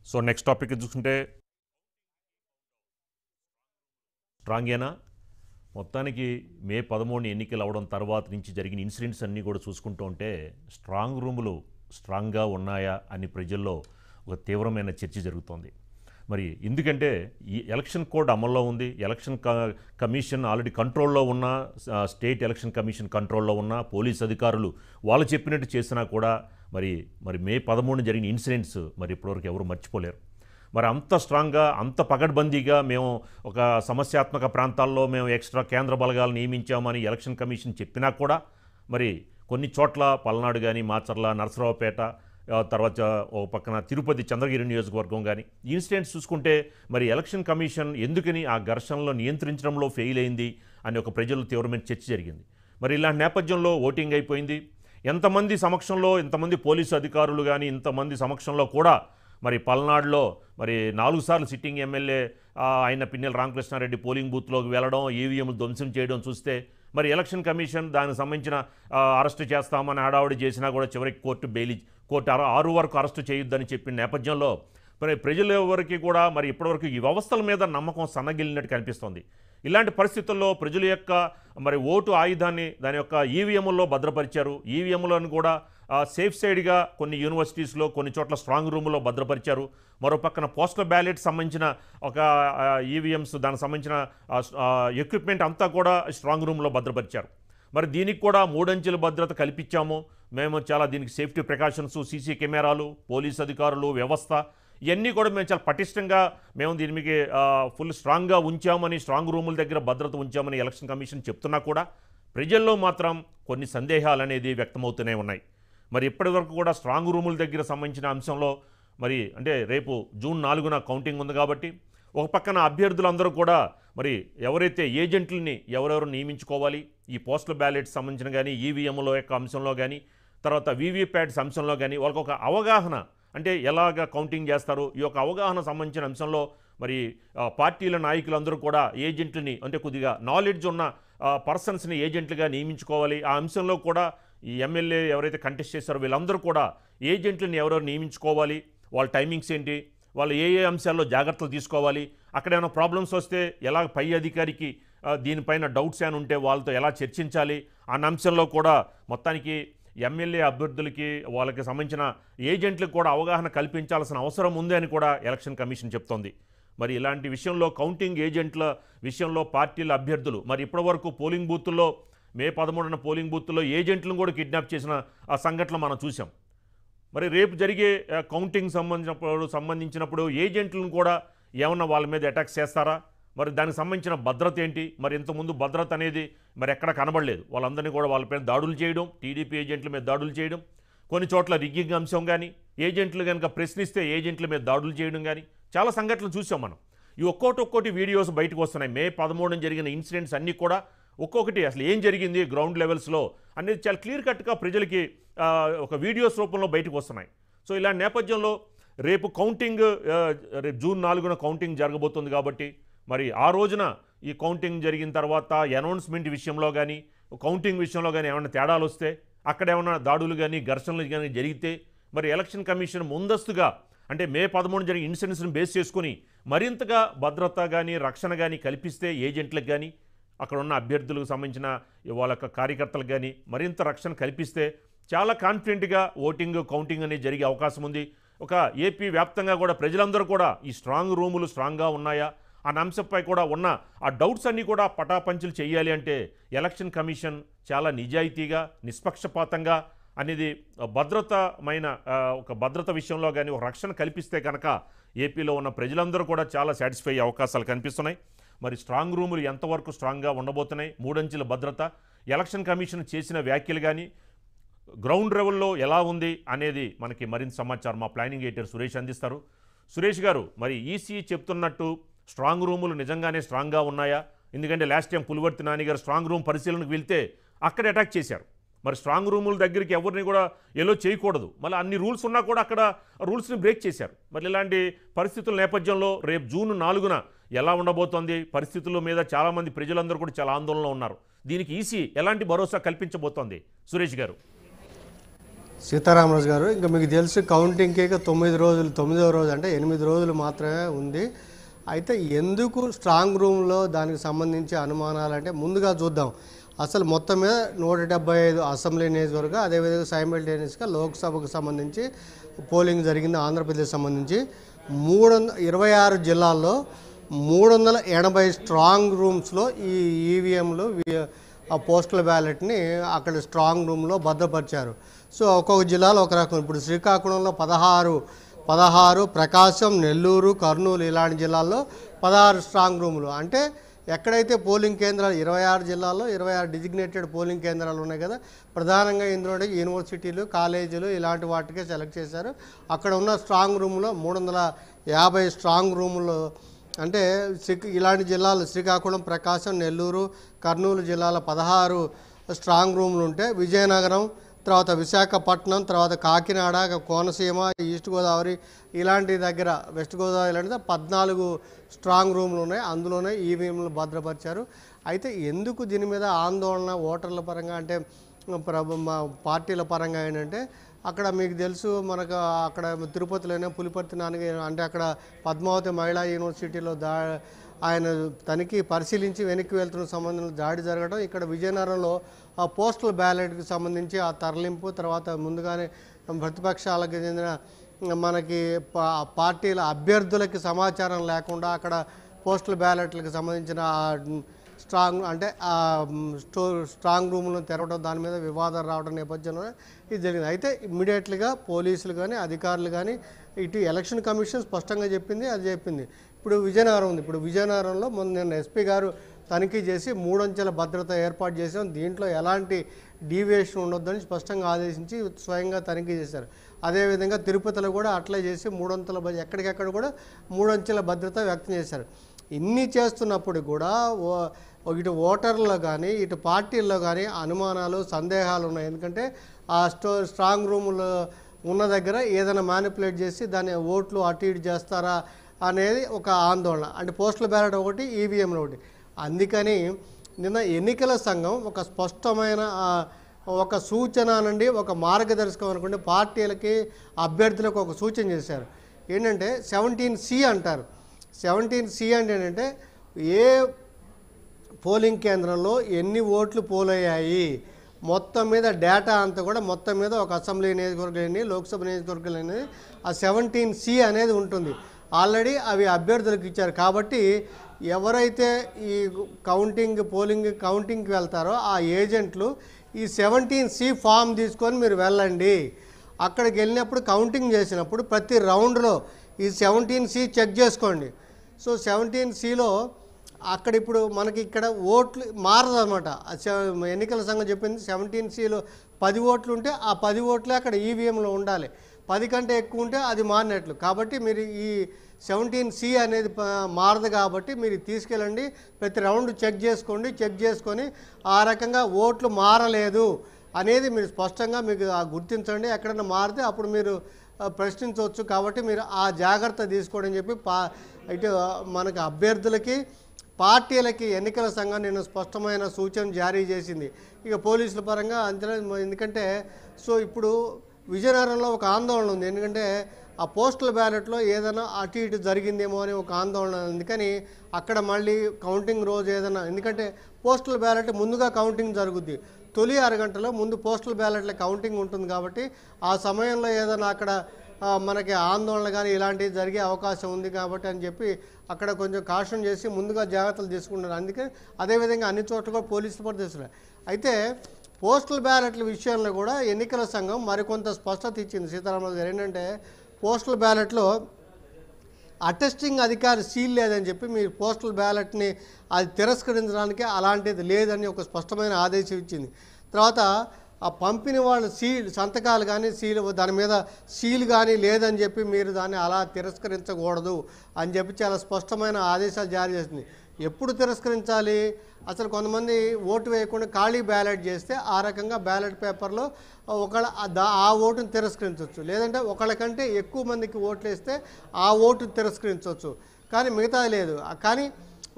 so next topic చూసుకుంటే స్ట్రాంగేనా మొత్తానికి మే పదమూడు ఎన్నికలు అవడం తర్వాత నుంచి జరిగిన ఇన్సిడెంట్స్ అన్నీ కూడా చూసుకుంటూ ఉంటే స్ట్రాంగ్ రూములు స్ట్రాంగ్గా ఉన్నాయా అని ప్రజల్లో ఒక తీవ్రమైన చర్చ జరుగుతోంది మరి ఎందుకంటే ఈ ఎలక్షన్ కోడ్ అమల్లో ఉంది ఎలక్షన్ క- కమిషన్ ఆల్రెడీ కంట్రోల్లో ఉన్న ఆ, స్టేట్ ఎలక్షన్ కమిషన్ కంట్రోల్లో ఉన్న పోలీస్ అధికారులు వాళ్ళు చెప్పినట్టు చేసినా కూడా మరి మరి మే పదమూడున జరిగిన ఇన్సిడెంట్స్ మరి ఇప్పటివరకు ఎవరు మర్చిపోలేరు మరి అంత స్ట్రాంగ్గా అంత పకడ్బందీగా మేము ఒక సమస్యాత్మక ప్రాంతాల్లో మేము ఎక్స్ట్రా కేంద్ర బలగాలు నియమించామని ఎలక్షన్ కమిషన్ చెప్పినా కూడా మరి కొన్ని చోట్ల పల్నాడు కానీ మాచర్ల నరసరావుపేట ఆ, తర్వాత ఓ పక్కన తిరుపతి చంద్రగిరి నియోజకవర్గం కానీ ఈ ఇన్సిడెంట్స్ చూసుకుంటే మరి ఎలక్షన్ కమిషన్ ఎందుకని ఆ ఘర్షణలో నియంత్రించడంలో ఫెయిల్ అయింది అని ఒక ప్రజల్లో తీవ్రమైన చర్చ జరిగింది మరి ఇలాంటి నేపథ్యంలో ఓటింగ్ అయిపోయింది ఎంతమంది సమక్షంలో ఇంతమంది పోలీసు అధికారులు కానీ ఇంతమంది సమక్షంలో కూడా మరి పల్నాడులో మరి నాలుగు సార్లు సిట్టింగ్ ఎమ్మెల్యే ఆ, ఆయన పిన్నెల రామకృష్ణారెడ్డి పోలింగ్ బూత్లోకి వెళ్ళడం ఈవీఎంలు ధ్వంసం చేయడం చూస్తే మరి ఎలక్షన్ కమిషన్ దానికి సంబంధించిన ఆ, అరెస్టు చేస్తామని హడావుడి చేసినా కూడా చివరికి కోర్టు బెయిల్ కోర్టు ఆరు ఆరు వరకు అరెస్టు చేయొద్దని చెప్పిన నేపథ్యంలో మరి ప్రజల ఎవరికి కూడా మరి ఇప్పటివరకు ఈ వ్యవస్థల మీద నమ్మకం సన్నగిల్లినట్టు కనిపిస్తోంది ఇలాంటి పరిస్థితుల్లో ప్రజల యొక్క మరి ఓటు ఆయుధాన్ని దాని యొక్క ఈవీఎంల్లో భద్రపరిచారు ఈవీఎంలను కూడా ఆ, సేఫ్ సైడ్గా కొన్ని యూనివర్సిటీస్లో కొన్ని చోట్ల స్ట్రాంగ్ రూమ్లో భద్రపరిచారు మరో పక్కన పోస్టల్ బ్యాలెట్ సంబంధించిన ఒక ఈవీఎంస్ దానికి సంబంధించిన ఎక్విప్మెంట్ అంతా కూడా స్ట్రాంగ్ రూమ్లో భద్రపరిచారు మరి దీనికి కూడా మూడంచెల భద్రత కల్పించాము మేము చాలా దీనికి సేఫ్టీ ప్రికాషన్స్ సీసీ కెమెరాలు పోలీస్ అధికారులు వ్యవస్థ ఇవన్నీ కూడా మేము చాలా పటిష్టంగా మేము దీని మీకు ఫుల్ స్ట్రాంగ్గా ఉంచామని స్ట్రాంగ్ రూముల దగ్గర భద్రత ఉంచామని ఎలక్షన్ కమిషన్ చెప్తున్నా కూడా ప్రజల్లో మాత్రం కొన్ని సందేహాలు అనేది వ్యక్తమవుతూనే ఉన్నాయి మరి ఇప్పటివరకు కూడా స్ట్రాంగ్ రూముల దగ్గర సంబంధించిన అంశంలో మరి అంటే రేపు జూన్ నాలుగున కౌంటింగ్ ఉంది కాబట్టి ఒక పక్కన అభ్యర్థులందరూ కూడా మరి ఎవరైతే ఏజెంట్లని ఎవరెవరు నియమించుకోవాలి ఈ పోస్టల్ బ్యాలెట్స్ సంబంధించిన కానీ ఈవీఎంల యొక్క అంశంలో కానీ తర్వాత వీవీప్యాట్స్ అంశంలో కానీ వాళ్ళకి ఒక అవగాహన అంటే ఎలాగ కౌంటింగ్ చేస్తారు ఈ యొక్క అవగాహన సంబంధించిన అంశంలో మరి ఆ, పార్టీల నాయకులందరూ కూడా ఏజెంట్లని అంటే కొద్దిగా నాలెడ్జ్ ఉన్న ఆ, పర్సన్స్ని ఏజెంట్లుగా నియమించుకోవాలి ఆ అంశంలో కూడా ఈ ఎమ్మెల్యే ఎవరైతే కంటెస్ట్ చేస్తారో వీళ్ళందరూ కూడా ఏజెంట్లని ఎవరెవరు నియమించుకోవాలి వాళ్ళ టైమింగ్స్ ఏంటి వాళ్ళు ఏ ఏ అంశాల్లో జాగ్రత్తలు తీసుకోవాలి అక్కడ ఏమైనా ప్రాబ్లమ్స్ వస్తే ఎలా పై అధికారికి ఆ, దీనిపైన డౌట్స్ ఏమైనా ఉంటే వాళ్ళతో ఎలా చర్చించాలి అన్న అంశంలో కూడా మొత్తానికి ఎమ్మెల్యే అభ్యర్థులకి వాళ్ళకి సంబంధించిన ఏజెంట్లకు కూడా అవగాహన కల్పించాల్సిన అవసరం ఉంది అని కూడా ఎలక్షన్ కమిషన్ చెప్తోంది మరి ఇలాంటి విషయంలో కౌంటింగ్ ఏజెంట్ల విషయంలో పార్టీల అభ్యర్థులు మరి ఇప్పటివరకు పోలింగ్ బూత్తుల్లో మే పదమూడున పోలింగ్ బూత్తుల్లో ఏజెంట్లను కూడా కిడ్నాప్ చేసిన ఆ సంఘటనలు మనం చూసాం మరి రేపు జరిగే ఆ, కౌంటింగ్ సంబంధించినప్పుడు సంబంధించినప్పుడు ఏజెంట్లను కూడా ఏమన్నా వాళ్ళ మీద అటాక్స్ చేస్తారా మరి దానికి సంబంధించిన భద్రత ఏంటి మరి ఇంతకుముందు భద్రత అనేది మరి ఎక్కడ కనబడలేదు వాళ్ళందరినీ కూడా వాళ్ళపైన దాడులు చేయడం టీడీపీ ఏజెంట్ల మీద దాడులు చేయడం కొన్ని చోట్ల రిగ్గింగ్ అంశం కానీ ఏజెంట్లు కనుక ప్రశ్నిస్తే ఏజెంట్ల మీద దాడులు చేయడం కానీ చాలా సంఘటనలు చూసాం మనం ఈ ఒక్కోటి ఒక్కోటి వీడియోస్ బయటకు వస్తున్నాయి మే పదమూడున జరిగిన ఇన్సిడెంట్స్ అన్నీ కూడా ఒక్కొక్కటి అసలు ఏం జరిగింది గ్రౌండ్ లెవెల్స్లో అనేది చాలా క్లియర్ కట్గా ప్రజలకి ఆ, ఒక వీడియోస్ రూపంలో బయటకు వస్తున్నాయి సో ఇలాంటి నేపథ్యంలో రేపు కౌంటింగ్ ఆ, రేపు జూన్ నాలుగున కౌంటింగ్ జరగబోతుంది కాబట్టి మరి ఆ రోజున ఈ కౌంటింగ్ జరిగిన తర్వాత అనౌన్స్మెంట్ విషయంలో కానీ కౌంటింగ్ విషయంలో కానీ ఏమైనా తేడాలు వస్తే అక్కడ ఏమైనా దాడులు కానీ ఘర్షణలు కానీ జరిగితే మరి ఎలక్షన్ కమిషన్ ముందస్తుగా అంటే మే పదమూడు జరిగిన ఇన్సిడెంట్స్ని బేస్ చేసుకుని మరింతగా భద్రత కానీ రక్షణ కానీ కల్పిస్తే ఏజెంట్లకు కానీ అక్కడ ఉన్న అభ్యర్థులకు సంబంధించిన వాళ్ళ యొక్క కార్యకర్తలకు కానీ మరింత రక్షణ కల్పిస్తే చాలా కాన్ఫిడెంట్గా ఓటింగ్ కౌంటింగ్ అనేది జరిగే అవకాశం ఉంది ఒక ఏపీ వ్యాప్తంగా కూడా ప్రజలందరూ కూడా ఈ స్ట్రాంగ్ రూములు స్ట్రాంగ్గా ఉన్నాయా అన్న అంశంపై కూడా ఉన్న ఆ డౌట్స్ అన్నీ కూడా పటాపంచులు చేయాలి అంటే ఎలక్షన్ కమిషన్ చాలా నిజాయితీగా నిష్పక్షపాతంగా అనేది భద్రతమైన ఆ, ఒక భద్రత విషయంలో కానీ ఒక రక్షణ కల్పిస్తే కనుక ఏపీలో ఉన్న ప్రజలందరూ కూడా చాలా సాటిస్ఫై అయ్యే అవకాశాలు కనిపిస్తున్నాయి మరి స్ట్రాంగ్ రూములు ఎంతవరకు స్ట్రాంగ్గా ఉండబోతున్నాయి మూడంచెల భద్రత ఎలక్షన్ కమిషన్ చేసిన వ్యాఖ్యలు కానీ గ్రౌండ్ లెవెల్లో ఎలా ఉంది అనేది మనకి మరింత సమాచారం మా ప్లానింగ్ ఎడిటర్ సురేష్ అందిస్తారు సురేష్ గారు మరి ఈసీ చెప్తున్నట్టు స్ట్రాంగ్ రూములు నిజంగానే స్ట్రాంగ్గా ఉన్నాయా ఎందుకంటే లాస్ట్ టైం పులివర్తి నాని గారు స్ట్రాంగ్ రూమ్ పరిశీలనకు వెళ్తే అక్కడ అటాక్ చేశారు మరి స్ట్రాంగ్ రూముల దగ్గరికి ఎవరిని కూడా ఎలో చేయకూడదు మళ్ళీ అన్ని రూల్స్ ఉన్నా కూడా అక్కడ రూల్స్ని బ్రేక్ చేశారు మరి ఇలాంటి పరిస్థితుల నేపథ్యంలో రేపు జూన్ నాలుగున ఎలా ఉండబోతోంది పరిస్థితుల మీద చాలామంది ప్రజలందరూ కూడా చాలా ఆందోళనలో ఉన్నారు దీనికి ఈసీ ఎలాంటి భరోసా కల్పించబోతోంది సురేష్ గారు సీతారామరాజు గారు ఇంకా మీకు తెలుసు కౌంటింగ్కి ఇక తొమ్మిది రోజులు తొమ్మిదో రోజు అంటే ఎనిమిది రోజులు మాత్రమే ఉంది అయితే ఎందుకు స్ట్రాంగ్ రూమ్లో దానికి సంబంధించి అనుమానాలు అంటే ముందుగా చూద్దాం అసలు మొత్తం మీద నూట డెబ్బై ఐదు అసెంబ్లీ నియోజకవర్గం అదేవిధంగా సైమల్టేనియస్గా లోక్సభకు సంబంధించి పోలింగ్ జరిగింది ఆంధ్రప్రదేశ్ సంబంధించి మూడు వంద ఇరవై ఆరు జిల్లాల్లో మూడు వందల ఎనభై స్ట్రాంగ్ రూమ్స్లో ఈ ఈవీఎంలు ఆ పోస్టల్ బ్యాలెట్ని అక్కడ స్ట్రాంగ్ రూమ్లో భద్రపరిచారు సో ఒక్కొక్క జిల్లాలో ఒక రకం ఇప్పుడు శ్రీకాకుళంలో పదహారు పదహారు ప్రకాశం నెల్లూరు కర్నూలు ఇలాంటి జిల్లాల్లో పదహారు స్ట్రాంగ్ రూములు అంటే ఎక్కడైతే పోలింగ్ కేంద్రాలు ఇరవై ఆరు జిల్లాల్లో ఇరవై ఆరు డిజిగ్నేటెడ్ పోలింగ్ కేంద్రాలు ఉన్నాయి కదా ప్రధానంగా ఇందులో యూనివర్సిటీలు కాలేజీలు ఇలాంటి వాటికే సెలెక్ట్ చేశారు అక్కడ ఉన్న స్ట్రాంగ్ రూమ్లో మూడు వందల యాభై స్ట్రాంగ్ రూములు అంటే శ్రీ ఇలాంటి జిల్లాలు శ్రీకాకుళం ప్రకాశం నెల్లూరు కర్నూలు జిల్లాల పదహారు స్ట్రాంగ్ రూమ్లు ఉంటే విజయనగరం తర్వాత విశాఖపట్నం తర్వాత కాకినాడ కోనసీమ ఈస్ట్ గోదావరి ఇలాంటి దగ్గర వెస్ట్ గోదావరి ఇలాంటి పద్నాలుగు స్ట్రాంగ్ రూమ్లు ఉన్నాయి అందులోనే ఈవీఎంలు భద్రపరిచారు అయితే ఎందుకు దీని మీద ఆందోళన ఓటర్ల పరంగా అంటే ప్రభు మా పార్టీల పరంగా ఏంటంటే అక్కడ మీకు తెలుసు మనకు అక్కడ తిరుపతిలోనే పులిపర్తి నాన్నగా అంటే అక్కడ పద్మావతి మహిళా యూనివర్సిటీలో దా ఆయన తనిఖీ పరిశీలించి వెనక్కి వెళ్తున్న సంబంధంలో దాడి జరగడం ఇక్కడ విజయనగరంలో ఆ పోస్టల్ బ్యాలెట్కి సంబంధించి ఆ తరలింపు తర్వాత ముందుగానే ప్రతిపక్షాలకు చెందిన మనకి పా- పార్టీల అభ్యర్థులకి సమాచారం లేకుండా అక్కడ పోస్టల్ బ్యాలెట్లకు సంబంధించిన ఆ స్ట్రాంగ్ అంటే ఆ స్టో స్ట్రాంగ్ రూమ్లను తెరవడం దాని మీద వివాదం రావడం నేపథ్యంలో ఇది జరిగింది అయితే ఇమ్మీడియట్లీగా పోలీసులు కానీ అధికారులు కానీ ఇటు ఎలక్షన్ కమిషన్ స్పష్టంగా చెప్పింది అది చెప్పింది ఇప్పుడు విజయనగరం ఉంది ఇప్పుడు విజయనగరంలో మొన్న నిన్న ఎస్పీ గారు తనిఖీ చేసి మూడంచెల భద్రత ఏర్పాటు చేసాం దీంట్లో ఎలాంటి డీవియేషన్ ఉండొద్దని స్పష్టంగా ఆదేశించి స్వయంగా తనిఖీ చేశారు అదేవిధంగా తిరుపతిలో కూడా అట్లే చేసి మూడొంతుల భద్ర- ఎక్కడికెక్కడ కూడా మూడంచెల భద్రత వ్యక్తం చేశారు ఇన్ని చేస్తున్నప్పుడు కూడా ఓ- ఇటు ఓటర్లో కానీ ఇటు పార్టీల్లో కానీ అనుమానాలు సందేహాలు ఉన్నాయి ఎందుకంటే ఆ స్టో స్ట్రాంగ్ రూములో ఉన్న దగ్గర ఏదైనా మ్యానిపులేట్ చేసి దాని ఓట్లు అటు ఇటు చేస్తారా అనేది ఒక ఆందోళన అంటే పోస్టల్ బ్యాలెట్ ఒకటి ఈవీఎంలు ఒకటి అందుకని నిన్న ఎన్నికల సంఘం ఒక స్పష్టమైన ఆ, ఒక సూచన నుండి ఒక మార్గదర్శకం అనుకుంటే పార్టీలకి అభ్యర్థులకు ఒక సూచన చేశారు ఏంటంటే సెవెంటీన్ సి అంటారు సెవెంటీన్ సి అంటే ఏంటంటే ఏ పోలింగ్ కేంద్రంలో ఎన్ని ఓట్లు పోలయ్యాయి మొత్తం మీద డేటా అంతా కూడా మొత్తం మీద ఒక అసెంబ్లీ నియోజకవర్గం ఎన్ని లోక్సభ నియోజకవర్గాలు ఎన్ని ఆ సెవెంటీన్ సి అనేది ఉంటుంది ఆల్రెడీ అవి అభ్యర్థులకు ఇచ్చారు కాబట్టి ఎవరైతే ఈ కౌంటింగ్ పోలింగ్ కౌంటింగ్కి వెళ్తారో ఆ ఏజెంట్లు ఈ సెవెంటీన్ సి ఫామ్ తీసుకొని మీరు వెళ్ళండి అక్కడికి వెళ్ళినప్పుడు కౌంటింగ్ చేసినప్పుడు ప్రతి రౌండ్లో ఈ సెవెంటీన్ సి చెక్ చేసుకోండి సో సెవెంటీన్ సిలో అక్కడ ఇప్పుడు మనకి ఇక్కడ ఓట్లు మారదన్నమాట ఆ సె- ఎన్నికల సంఘం చెప్పింది సెవెంటీన్ సిలో పది ఓట్లు ఉంటే ఆ పది ఓట్లే అక్కడ ఈవీఎంలో ఉండాలి పది కంటే ఎక్కువ ఉంటే అది మారినట్లు కాబట్టి మీరు ఈ సెవెంటీన్ సి అనేది ప- మారదు కాబట్టి మీరు తీసుకెళ్ళండి ప్రతి రౌండ్ చెక్ చేసుకోండి చెక్ చేసుకొని ఆ రకంగా ఓట్లు మారలేదు అనేది మీరు స్పష్టంగా మీకు ఆ గుర్తించండి ఎక్కడైనా మారితే అప్పుడు మీరు ఆ, ప్రశ్నించవచ్చు కాబట్టి మీరు ఆ జాగ్రత్త తీసుకోండి అని చెప్పి పా ఇటు ఆ, మనకు అభ్యర్థులకి పార్టీలకి ఎన్నికల సంఘం నేను స్పష్టమైన సూచన జారీ చేసింది ఇక పోలీసుల పరంగా అంతే ఎందుకంటే సో ఇప్పుడు విజయనగరంలో ఒక ఆందోళన ఉంది ఎందుకంటే ఆ పోస్టల్ బ్యాలెట్లో ఏదైనా అటు ఇటు జరిగిందేమో అని ఒక ఆందోళన అందుకని అక్కడ మళ్ళీ కౌంటింగ్ రోజు ఏదైనా ఎందుకంటే పోస్టల్ బ్యాలెట్ ముందుగా కౌంటింగ్ జరుగుద్ది తొలి అరగంటలో ముందు పోస్టల్ బ్యాలెట్ల కౌంటింగ్ ఉంటుంది కాబట్టి ఆ సమయంలో ఏదైనా అక్కడ ఆ, మనకి ఆందోళన కానీ ఇలాంటివి జరిగే అవకాశం ఉంది కాబట్టి అని చెప్పి అక్కడ కొంచెం కాషన్ చేసి ముందుగా జాగ్రత్తలు తీసుకుంటున్నారు అందుకే అదేవిధంగా అన్ని చోట్ల కూడా పోలీసులు కూడా తీసుకున్నారు అయితే పోస్టల్ బ్యాలెట్ల విషయంలో కూడా ఎన్నికల సంఘం మరికొంత స్పష్టత ఇచ్చింది సీతారామరాజు గారు ఏంటంటే పోస్టల్ బ్యాలెట్లో అటెస్టింగ్ అధికారి సీల్ లేదని చెప్పి మీరు పోస్టల్ బ్యాలెట్ని అది తిరస్కరించడానికి అలాంటిది లేదని ఒక స్పష్టమైన ఆదేశం ఇచ్చింది తర్వాత ఆ పంపిన వాళ్ళ సీల్ సంతకాలు కానీ సీల్ దాని మీద సీల్ కానీ లేదని చెప్పి మీరు దాన్ని అలా తిరస్కరించకూడదు అని చెప్పి చాలా స్పష్టమైన ఆదేశాలు జారీ చేసింది ఎప్పుడు తిరస్కరించాలి అసలు కొంతమంది ఓటు వేయకుండా ఖాళీ బ్యాలెట్ చేస్తే ఆ రకంగా బ్యాలెట్ పేపర్లో ఒకళ్ళ ఆ దా- ఆ ఓటును తిరస్కరించవచ్చు లేదంటే ఒకళ్ళ కంటే ఎక్కువ మందికి ఓట్లు వేస్తే ఆ ఓటు తిరస్కరించవచ్చు కానీ మిగతా లేదు ఆ- కానీ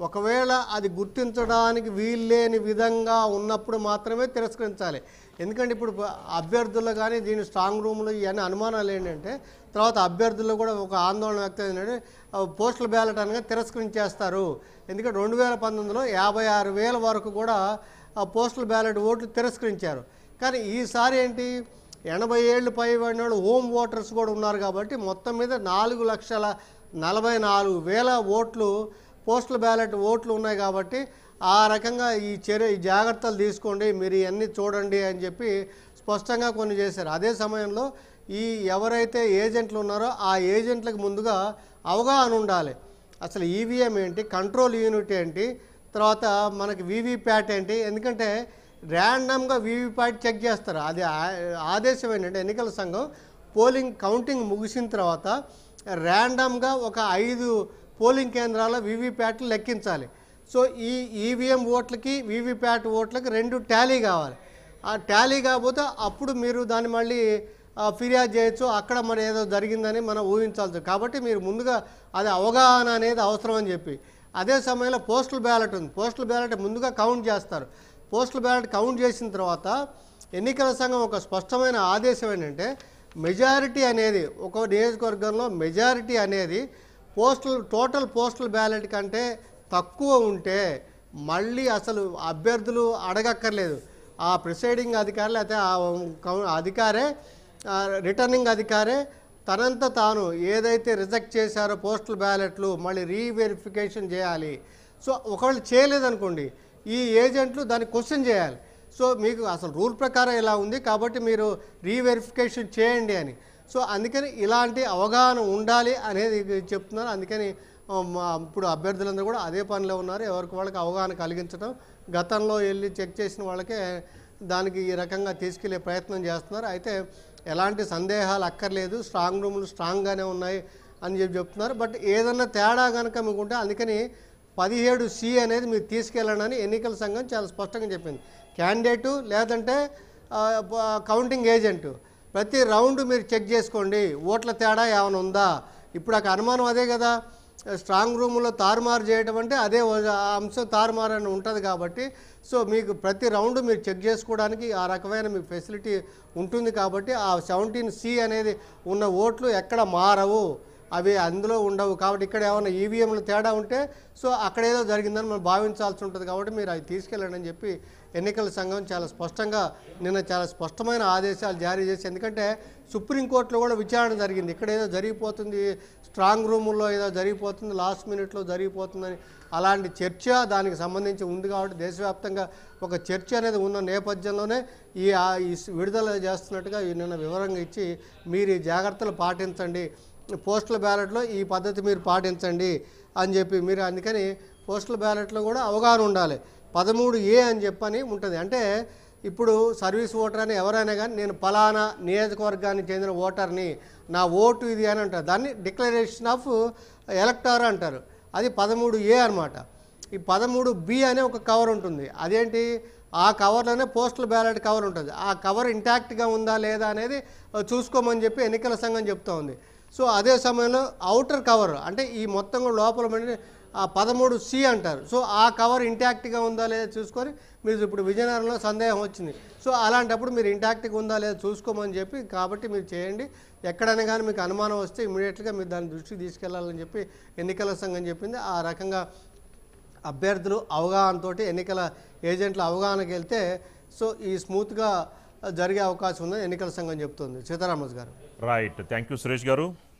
ఒకవేళ అది గుర్తించడానికి వీల్లేని విధంగా ఉన్నప్పుడు మాత్రమే తిరస్కరించాలి ఎందుకంటే ఇప్పుడు అభ్యర్థుల్లో కానీ దీని స్ట్రాంగ్ రూమ్లో ఇవన్నీ అనుమానాలు ఏంటంటే తర్వాత అభ్యర్థుల్లో కూడా ఒక ఆందోళన వ్యక్తం ఏంటంటే పోస్టల్ బ్యాలెట్ అనగా తిరస్కరించేస్తారు ఎందుకంటే రెండు వేల పంతొమ్మిదిలో యాభై ఆరు వేల వరకు కూడా ఆ పోస్టల్ బ్యాలెట్ ఓట్లు తిరస్కరించారు కానీ ఈసారి ఏంటి ఎనభై ఏళ్ళు పైబడిన వాళ్ళు హోమ్ ఓటర్స్ కూడా ఉన్నారు కాబట్టి మొత్తం మీద నాలుగు లక్షల నలభై నాలుగు వేల ఓట్లు పోస్టల్ బ్యాలెట్ ఓట్లు ఉన్నాయి కాబట్టి ఆ రకంగా ఈ చర్య ఈ జాగ్రత్తలు తీసుకోండి మీరు ఇవన్నీ చూడండి అని చెప్పి స్పష్టంగా కొన్ని చేశారు అదే సమయంలో ఈ ఎవరైతే ఏజెంట్లు ఉన్నారో ఆ ఏజెంట్లకు ముందుగా అవగాహన ఉండాలి అసలు ఈవీఎం ఏంటి కంట్రోల్ యూనిట్ ఏంటి తర్వాత మనకి వీవీప్యాట్ ఏంటి ఎందుకంటే ర్యాండమ్గా వీవీప్యాట్ చెక్ చేస్తారు అది ఆ- ఆదేశం ఏంటంటే ఎన్నికల సంఘం పోలింగ్ కౌంటింగ్ ముగిసిన తర్వాత ర్యాండమ్గా ఒక ఐదు పోలింగ్ కేంద్రాల వీవీప్యాట్లు లెక్కించాలి సో ఈ ఈవీఎం ఓట్లకి వీవీప్యాట్ ఓట్లకి రెండు టాలీ కావాలి ఆ టాలీ కాకపోతే అప్పుడు మీరు దాన్ని మళ్ళీ ఆ, ఫిర్యాదు చేయొచ్చు అక్కడ మరి ఏదో జరిగిందని మనం ఊహించాల్సి కాబట్టి మీరు ముందుగా అది అవగాహన అనేది అవసరం అని చెప్పి అదే సమయంలో పోస్టల్ బ్యాలెట్ ఉంది పోస్టల్ బ్యాలెట్ ముందుగా కౌంట్ చేస్తారు పోస్టల్ బ్యాలెట్ కౌంట్ చేసిన తర్వాత ఎన్నికల సంఘం ఒక స్పష్టమైన ఆదేశం ఏంటంటే మెజారిటీ అనేది ఒక నియోజకవర్గంలో మెజారిటీ అనేది పోస్టల్ టోటల్ పోస్టల్ బ్యాలెట్ కంటే తక్కువ ఉంటే మళ్ళీ అసలు అభ్యర్థులు అడగక్కర్లేదు ఆ ప్రిసైడింగ్ అధికారి లేకపోతే ఆ కౌ- అధికారే ఆ రిటర్నింగ్ అధికారే తనంత తాను ఏదైతే రిజెక్ట్ చేశారో పోస్టల్ బ్యాలెట్లు మళ్ళీ రీవెరిఫికేషన్ చేయాలి సో ఒకవేళ చేయలేదనుకోండి ఈ ఏజెంట్లు దాన్ని క్వశ్చన్ చేయాలి సో మీకు అసలు రూల్ ప్రకారం ఇలా ఉంది కాబట్టి మీరు రీవెరిఫికేషన్ చేయండి అని సో అందుకని ఇలాంటి అవగాహన ఉండాలి అనేది చెప్తున్నారు అందుకని ఆ, మా ఇప్పుడు అభ్యర్థులందరూ కూడా అదే పనిలో ఉన్నారు ఎవరికి వాళ్ళకి అవగాహన కలిగించడం గతంలో వెళ్ళి చెక్ చేసిన వాళ్ళకే దానికి ఈ రకంగా తీసుకెళ్లే ప్రయత్నం చేస్తున్నారు అయితే ఎలాంటి సందేహాలు అక్కర్లేదు స్ట్రాంగ్ రూములు స్ట్రాంగ్గానే ఉన్నాయి అని చెప్పి చెప్తున్నారు బట్ ఏదన్నా తేడా కనుక మీకు ఉంటే అందుకని పదిహేడు సి అనేది మీరు తీసుకెళ్ళండి అని ఎన్నికల సంఘం చాలా స్పష్టంగా చెప్పింది క్యాండిడేటు లేదంటే ఆ, ప- కౌంటింగ్ ఏజెంట్ ప్రతి రౌండ్ మీరు చెక్ చేసుకోండి ఓట్ల తేడా ఏమైనా ఉందా ఇప్పుడు ఆ అనుమానం అదే కదా స్ట్రాంగ్ రూమ్లో తారుమారు చేయడం అంటే అదే ఓ- ఆ అంశం తారుమారు అని ఉంటుంది కాబట్టి సో మీకు ప్రతి రౌండ్ మీరు చెక్ చేసుకోవడానికి ఆ రకమైన మీకు ఫెసిలిటీ ఉంటుంది కాబట్టి ఆ సెవెంటీన్ సి అనేది ఉన్న ఓట్లు ఎక్కడ మారవు అవి అందులో ఉండవు కాబట్టి ఇక్కడ ఏమైనా ఈవీఎంలు తేడా ఉంటే సో అక్కడ ఏదో జరిగిందని మనం భావించాల్సి ఉంటుంది కాబట్టి మీరు అవి తీసుకెళ్ళండి అని చెప్పి ఎన్నికల సంఘం చాలా స్పష్టంగా నిన్న చాలా స్పష్టమైన ఆదేశాలు జారీ చేసి ఎందుకంటే సుప్రీంకోర్టులో కూడా విచారణ జరిగింది ఇక్కడ ఏదో జరిగిపోతుంది స్ట్రాంగ్ రూముల్లో ఏదో జరిగిపోతుంది లాస్ట్ మినిట్లో జరిగిపోతుందని అలాంటి చర్చ దానికి సంబంధించి ఉంది కాబట్టి దేశవ్యాప్తంగా ఒక చర్చ అనేది ఉన్న నేపథ్యంలోనే ఈ ఆ- ఈ విడుదల చేస్తున్నట్టుగా ఈ నిన్న వివరంగా ఇచ్చి మీరు ఈ జాగ్రత్తలు పాటించండి పోస్టల్ బ్యాలెట్లో ఈ పద్ధతి మీరు పాటించండి అని చెప్పి మీరు అందుకని పోస్టల్ బ్యాలెట్లో కూడా అవగాహన ఉండాలి పదమూడు ఏ అని చెప్పని ఉంటుంది అంటే ఇప్పుడు సర్వీస్ ఓటర్ అని ఎవరైనా కానీ నేను పలానా నియోజకవర్గానికి చెందిన ఓటర్ని నా ఓటు ఇది అని అంటారు దాన్ని డిక్లరేషన్ ఆఫ్ ఎలక్టార్ అంటారు అది పదమూడు ఏ అనమాట ఈ పదమూడు బి అనే ఒక కవర్ ఉంటుంది అదేంటి ఆ కవర్లోనే పోస్టల్ బ్యాలెట్ కవర్ ఉంటుంది ఆ కవర్ ఇంటాక్ట్గా ఉందా లేదా అనేది ఆ, చూసుకోమని చెప్పి ఎన్నికల సంఘం చెప్తా ఉంది సో అదే సమయంలో అవుటర్ కవర్ అంటే ఈ మొత్తం కూడా లోపల మళ్ళీ ఆ పదమూడు సి అంటారు సో ఆ కవర్ ఇంటాక్ట్గా ఉందా లేదా చూసుకొని మీరు ఇప్పుడు విజయనగరంలో సందేహం వచ్చింది సో అలాంటప్పుడు మీరు ఇంటాక్ట్గా ఉందా లేదా చూసుకోమని చెప్పి కాబట్టి మీరు చేయండి ఎక్కడైనా కానీ మీకు అనుమానం వస్తే ఇమీడియట్గా మీరు దాని దృష్టికి తీసుకెళ్లాలని చెప్పి ఎన్నికల సంఘం చెప్పింది ఆ రకంగా అభ్యర్థులు అవగాహనతోటి ఎన్నికల ఏజెంట్ల అవగాహనకి వెళ్తే సో ఈ స్మూత్గా జరిగే అవకాశం ఉందని ఎన్నికల సంఘం చెప్తుంది సీతారామరాజు గారు రైట్ థ్యాంక్ యూ సురేష్ గారు